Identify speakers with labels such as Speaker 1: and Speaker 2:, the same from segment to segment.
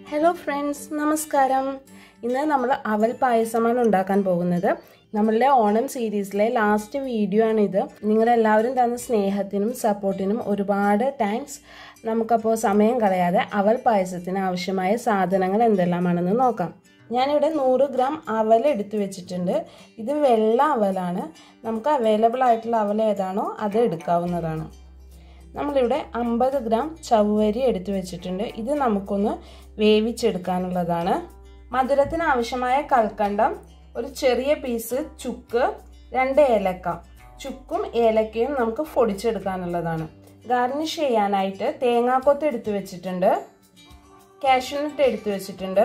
Speaker 1: hello friends നമസ്കാരം ഇന്ന് നമ്മൾ അവൽ പായസമാണ് ഉണ്ടാക്കാൻ പോകുന്നത് നമ്മളുടെ ഓണം സീരീസിലെ ലാസ്റ്റ് വീഡിയോ ആണിത് നിങ്ങളെല്ലാവരും തന്ന സ്നേഹത്തിനും സപ്പോർട്ടിനും ഒരുപാട് താങ്ക്സ് നമുക്കപ്പോൾ സമയം കളയാതെ അവൽ പായസത്തിന് ആവശ്യമായ സാധനങ്ങൾ എന്തെല്ലാമാണെന്ന് നോക്കാം ഞാനിവിടെ നൂറ് ഗ്രാം അവൽ എടുത്തു വെച്ചിട്ടുണ്ട് ഇത് വെള്ള അവലാണ് നമുക്ക് അവൈലബിൾ ആയിട്ടുള്ള അവൽ ഏതാണോ അത് എടുക്കാവുന്നതാണ് നമ്മളിവിടെ അമ്പത് ഗ്രാം ചവ്വരി എടുത്തു വെച്ചിട്ടുണ്ട് ഇത് നമുക്കൊന്ന് വേവിച്ചെടുക്കാനുള്ളതാണ് മധുരത്തിന് ആവശ്യമായ കൽക്കണ്ടം ഒരു ചെറിയ പീസ് ചുക്ക് രണ്ട് ഏലക്ക ചുക്കും ഏലക്കയും നമുക്ക് പൊടിച്ചെടുക്കാനുള്ളതാണ് ഗാർണിഷ് ചെയ്യാനായിട്ട് തേങ്ങാക്കൊത്ത് എടുത്തു വെച്ചിട്ടുണ്ട് കാഷ്യൂനട്ട് എടുത്തു വെച്ചിട്ടുണ്ട്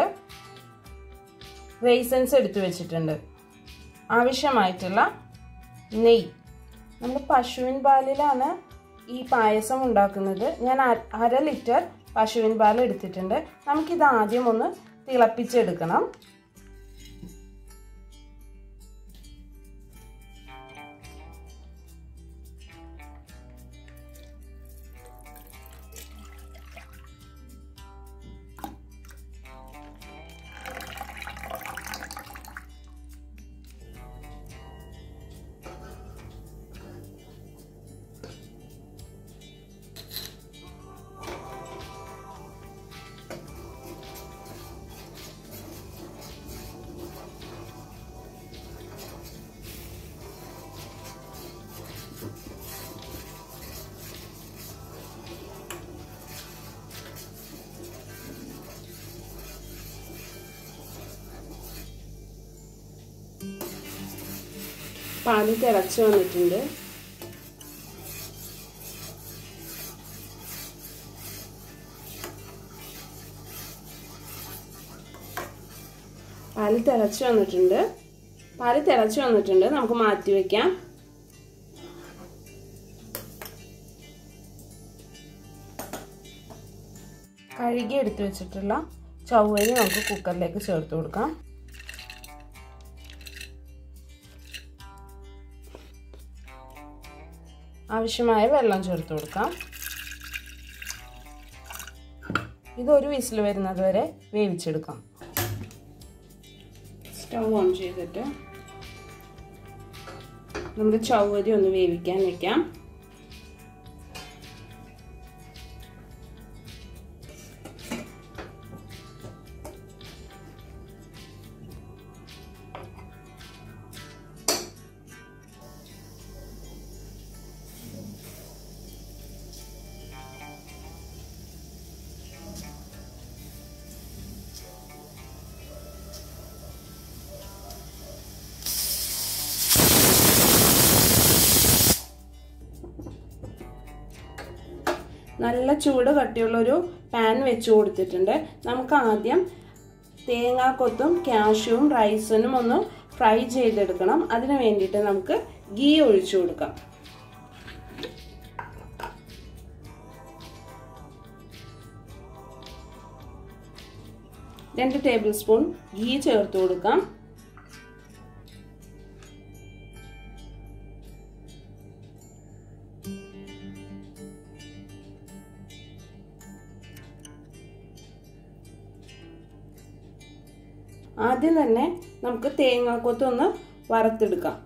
Speaker 1: റേസൻസ് എടുത്തു വെച്ചിട്ടുണ്ട് ആവശ്യമായിട്ടുള്ള നെയ്യ് നമ്മൾ പശുവിൻ പാലിലാണ് ഈ പായസം ഉണ്ടാക്കുന്നത് ഞാൻ അര ലിറ്റർ പശുവിൻ പാൽ എടുത്തിട്ടുണ്ട് നമുക്കിത് ആദ്യം ഒന്ന് തിളപ്പിച്ചെടുക്കണം പാല് തിളച്ച് വന്നിട്ടുണ്ട് പാല് തിളച്ച് വന്നിട്ടുണ്ട് പാല് തിളച്ച് വന്നിട്ടുണ്ട് നമുക്ക് മാറ്റി വെക്കാം കഴുകി എടുത്തു വെച്ചിട്ടുള്ള ചവ്വരി നമുക്ക് കുക്കറിലേക്ക് ചേർത്ത് കൊടുക്കാം ആവശ്യമായ വെള്ളം ചേർത്ത് കൊടുക്കാം ഇതൊരു വിസിൽ വരുന്നത് വരെ വേവിച്ചെടുക്കാം സ്റ്റവ് ഓൺ ചെയ്തിട്ട് നമ്മുടെ ചവ്വരി ഒന്ന് വേവിക്കാൻ വെക്കാം നല്ല ചൂട് കട്ടിയുള്ളൊരു പാൻ വെച്ച് കൊടുത്തിട്ടുണ്ട് നമുക്ക് ആദ്യം തേങ്ങാക്കൊത്തും കാഷ്യൂവും റൈസനും ഒന്ന് ഫ്രൈ ചെയ്തെടുക്കണം അതിന് വേണ്ടിയിട്ട് നമുക്ക് ഗീ ഒഴിച്ചു കൊടുക്കാം രണ്ട് ടേബിൾ സ്പൂൺ ഗീ ചേർത്ത് കൊടുക്കാം ആദ്യം തന്നെ നമുക്ക് തേങ്ങാക്കൊത്ത് ഒന്ന് വറുത്തെടുക്കാം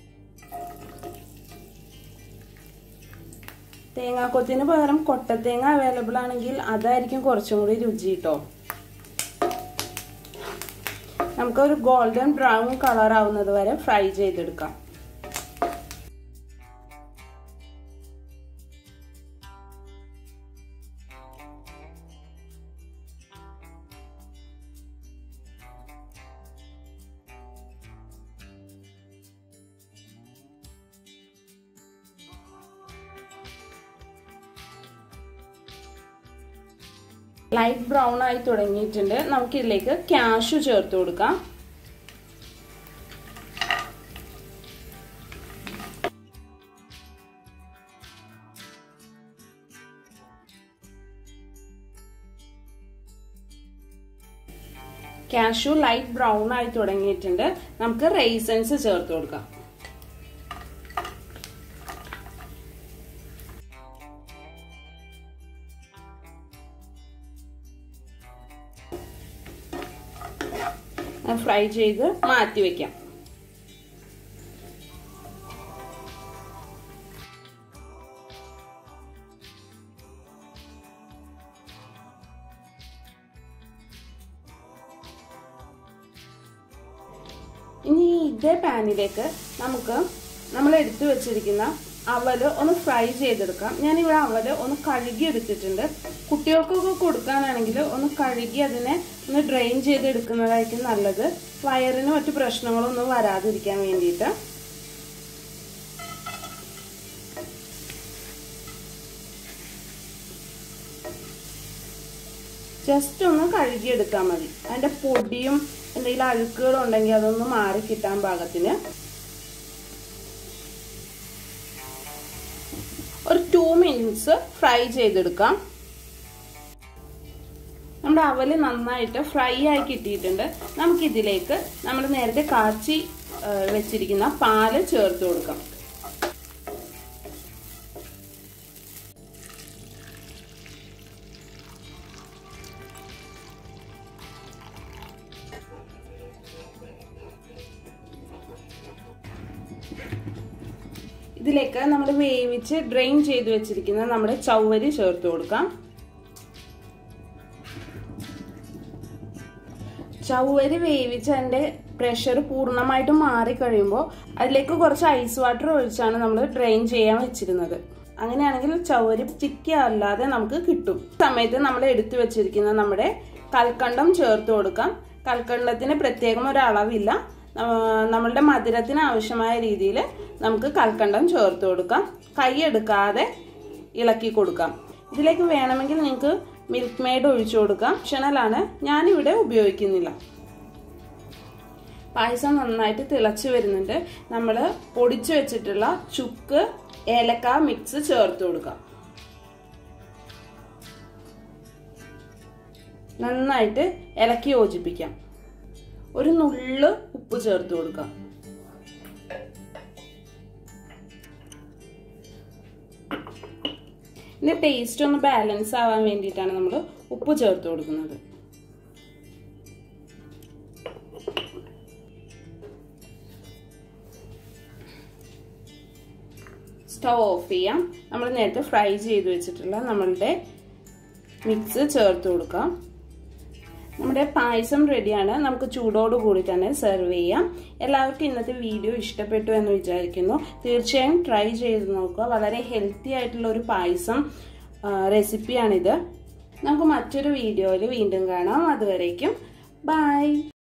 Speaker 1: തേങ്ങാക്കൊത്തിന് പകരം കൊട്ടത്തേങ്ങ അവൈലബിൾ ആണെങ്കിൽ അതായിരിക്കും കുറച്ചും കൂടി രുചി കേട്ടോ നമുക്കൊരു ഗോൾഡൻ ബ്രൗൺ കളർ ആവുന്നത് വരെ ഫ്രൈ ചെയ്തെടുക്കാം ലൈറ്റ് ബ്രൗൺ ആയി തുടങ്ങിയിട്ടുണ്ട് നമുക്ക് ഇതിലേക്ക് ക്യാഷു ചേർത്ത് കൊടുക്കാം കാഷ്യൂ ലൈറ്റ് ബ്രൗൺ ആയി തുടങ്ങിയിട്ടുണ്ട് നമുക്ക് റേസൻസ് ചേർത്ത് കൊടുക്കാം ഫ്രൈ ചെയ്ത് മാറ്റി വെക്കാം ഇനി ഇതേ പാനിലേക്ക് നമുക്ക് നമ്മൾ എടുത്തു വെച്ചിരിക്കുന്ന അവല് ഒന്ന് ഫ്രൈ ചെയ്തെടുക്കാം ഞാനിവിടെ അവല് ഒന്ന് കഴുകി എടുത്തിട്ടുണ്ട് കുട്ടികൾക്കൊക്കെ കൊടുക്കാനാണെങ്കിൽ ഒന്ന് കഴുകി അതിനെ ഒന്ന് ഡ്രെയിൻ ചെയ്തെടുക്കുന്നതായിരിക്കും നല്ലത് വയറിന് മറ്റു പ്രശ്നങ്ങളൊന്നും വരാതിരിക്കാൻ വേണ്ടിയിട്ട് ജസ്റ്റ് ഒന്ന് കഴുകിയെടുത്താൽ മതി അതിൻ്റെ പൊടിയും എന്തെങ്കിലും അഴുക്കുകളും ഉണ്ടെങ്കിൽ അതൊന്ന് മാറി കിട്ടാൻ പാകത്തിന് ഒരു ടു മിനിറ്റ്സ് ഫ്രൈ ചെയ്തെടുക്കാം നമ്മുടെ അവല് നന്നായിട്ട് ഫ്രൈ ആയി കിട്ടിയിട്ടുണ്ട് നമുക്കിതിലേക്ക് നമ്മൾ നേരത്തെ കാച്ചി വെച്ചിരിക്കുന്ന പാല് ചേർത്ത് കൊടുക്കാം ഇതിലേക്ക് നമ്മൾ വേവിച്ച് ഡ്രെയിൻ ചെയ്ത് വെച്ചിരിക്കുന്ന നമ്മുടെ ചവ്വരി ചേർത്ത് കൊടുക്കാം ചവ്വരി വേവിച്ച് അതിൻ്റെ പ്രഷർ പൂർണ്ണമായിട്ടും മാറിക്കഴിയുമ്പോൾ അതിലേക്ക് കുറച്ച് ഐസ് വാട്ടർ ഒഴിച്ചാണ് നമ്മൾ ഡ്രെയിൻ ചെയ്യാൻ വെച്ചിരുന്നത് അങ്ങനെയാണെങ്കിൽ ചവ്വരി സ്റ്റിക്കി അല്ലാതെ നമുക്ക് കിട്ടും സമയത്ത് നമ്മൾ എടുത്തു വെച്ചിരിക്കുന്ന നമ്മുടെ കൽക്കണ്ടം ചേർത്ത് കൊടുക്കാം കൽക്കണ്ടത്തിന് പ്രത്യേകം ഒരു അളവില്ല നമ്മളുടെ മധുരത്തിന് ആവശ്യമായ രീതിയിൽ നമുക്ക് കൽക്കണ്ടം ചേർത്ത് കൊടുക്കാം കൈ എടുക്കാതെ ഇളക്കി കൊടുക്കാം ഇതിലേക്ക് വേണമെങ്കിൽ നിങ്ങൾക്ക് മിൽക്ക് മെയ്ഡ് ഒഴിച്ചു കൊടുക്കാം ഓപ്ഷണലാണ് ഞാനിവിടെ ഉപയോഗിക്കുന്നില്ല പായസം നന്നായിട്ട് തിളച്ചു വരുന്നുണ്ട് നമ്മൾ പൊടിച്ചു വെച്ചിട്ടുള്ള ചുക്ക് ഏലക്ക മിക്സ് ചേർത്ത് കൊടുക്കാം നന്നായിട്ട് ഇളക്കി യോജിപ്പിക്കാം ഒരു നുള്ള് ഉപ്പ് ചേർത്ത് കൊടുക്കാം ഇതിന്റെ ടേസ്റ്റ് ഒന്ന് ബാലൻസ് ആവാൻ വേണ്ടിയിട്ടാണ് നമ്മൾ ഉപ്പ് ചേർത്ത് കൊടുക്കുന്നത് സ്റ്റവ് ഓഫ് ചെയ്യാം നമ്മൾ നേരത്തെ ഫ്രൈ ചെയ്ത് വെച്ചിട്ടുള്ള നമ്മളുടെ മിക്സ് ചേർത്ത് കൊടുക്കാം നമ്മുടെ പായസം റെഡിയാണ് നമുക്ക് ചൂടോട് കൂടി തന്നെ സെർവ് ചെയ്യാം എല്ലാവർക്കും ഇന്നത്തെ വീഡിയോ ഇഷ്ടപ്പെട്ടു എന്ന് വിചാരിക്കുന്നു തീർച്ചയായും ട്രൈ ചെയ്ത് നോക്കുക വളരെ ഹെൽത്തി ആയിട്ടുള്ള ഒരു പായസം റെസിപ്പിയാണിത് നമുക്ക് മറ്റൊരു വീഡിയോയിൽ വീണ്ടും കാണാം അതുവരേക്കും ബൈ